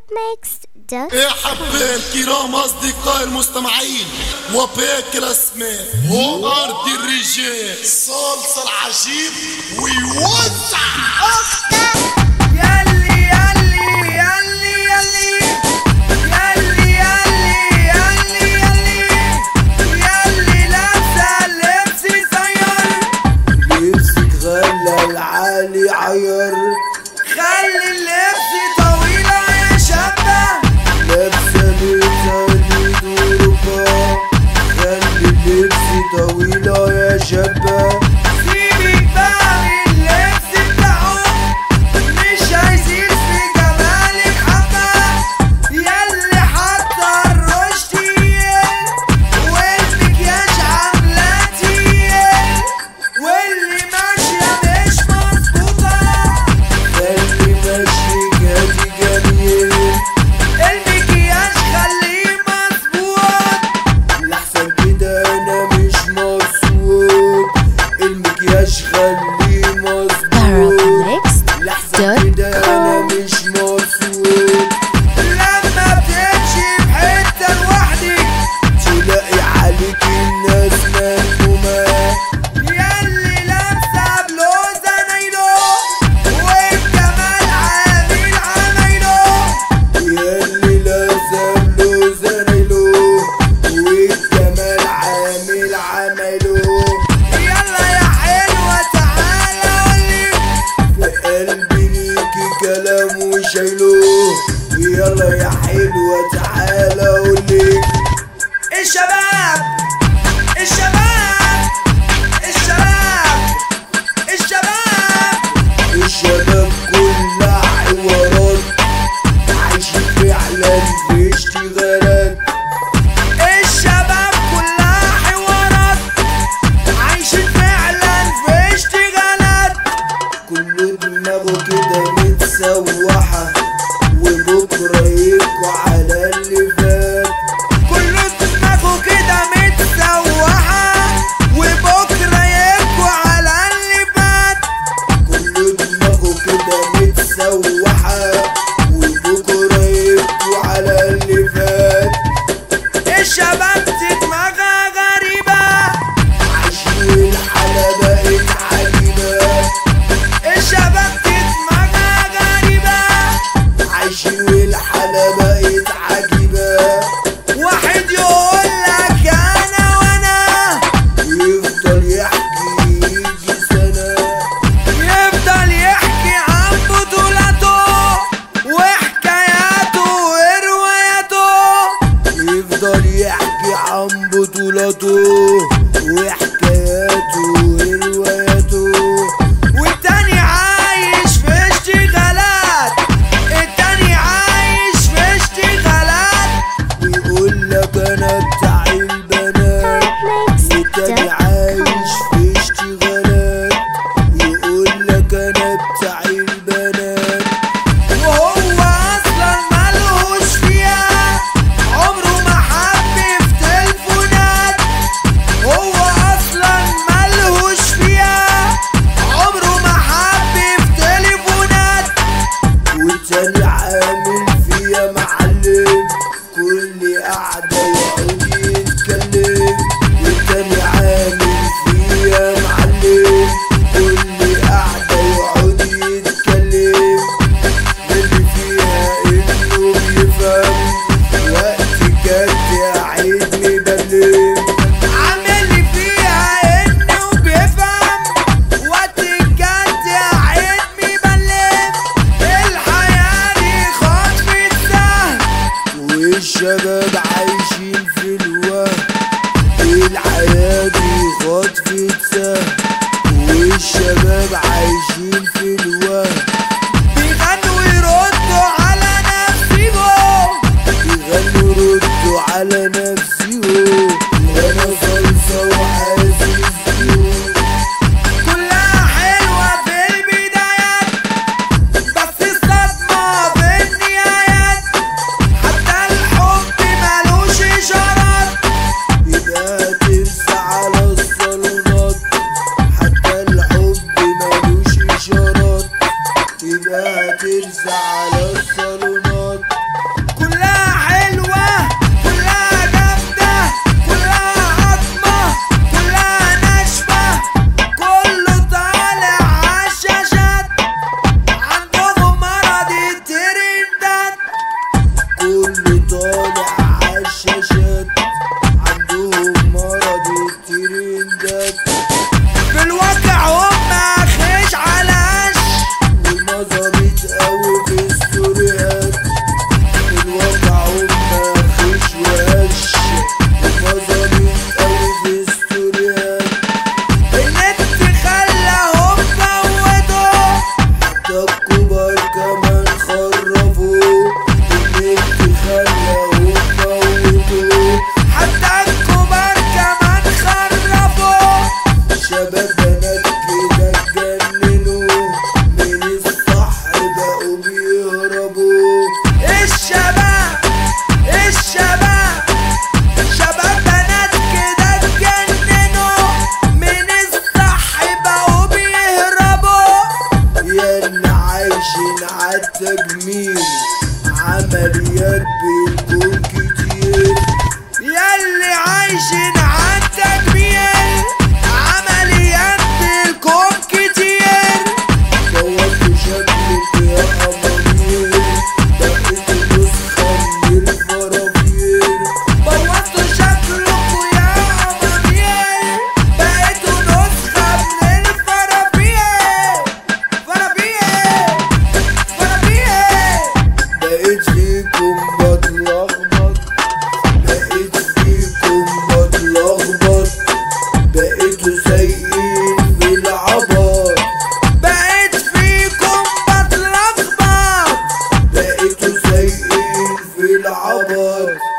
arabmix.com يا حبايب كرام اصدقائي المستمعين وباك الاسماء هو ارض الرجال صلصه العجيب ويوزع ياللي ياللي ياللي ياللي ياللي ياللي ياللي ياللي ياللي لابسه اللبس زير لبسك غلى العالي عير خلي اللبس طويله يا شابه لابسة لساني ضربة خلي اللبس طويلة يا شابة سيبك بقى من اللبس بتاعهم مش عايزين في جمالك حبه ياللي حاطه الرش تقيل والمكياج عامله تقيل واللي ماشيه مش مظبوطه خلي مشيك هادي جميل المكياج خليه مظبوط لحسن كده انا مش مبسوط المكياج خليه مظبوط لحسن كده انا مش مبسوط لما بتمشي في حته لوحدك تلاقي عليك الناس مهمومة ياللي لابسه بلوزه نايلو والجمال عامل عمايله ياللي لازم له زنيله والجمال عامل عمله يلا يا حلوه تعالى قولي في قلبي ليكي كلام وشايله يلا يا حلوة تعالى اقولك الشباب الشباب الشباب الشباب الشباب كلها حوارات عايشين فعلا في اشتغالات الشباب كلها حوارات عايشين فعلا في اشتغالات كله دماغه كده متسوحة وبكرة يبقوا على اللي فات كله دماغه كده متسوحة وبكرة يبكوا على اللي فات كله دماغه كده متسوحة وبكرة يبكوا على اللي فات الشباب دي دماغها غريبة عايشين الحالة بقت عجيبة الشباب دي دماغها غريبة عايشين الحالة بقت عجيبة واحد يقول لك أنا وأنا يفضل يحكي يجي سنة يفضل يحكي عن بطولاته وحكاياته ورواياته يفضل يحكي عن بطولاته وحكاياته ورواياته والتاني عايش في اشتغالات التاني عايش في اشتغالات الشباب الشباب شباب بنات كده اتجننوا من الصح بقوا بيهربوا يا اللي عايشين عالتجميل عمليات بتكون كتير ياللي عايشين عالتجميل عمليات بالكون كتير بوظت شكلك يا قمرين بقيت نسخة من الفرافير بوظتوا شكلكوا يا قمرين بقيتوا نسخة من الفرافير فرافير فرافير بقيت فيكم بتلخبط بقيت فيكم بتلخبط بقيتوا سايقين في العبط بقيت فيكم بتلخبط بقيتوا سايقين في العبط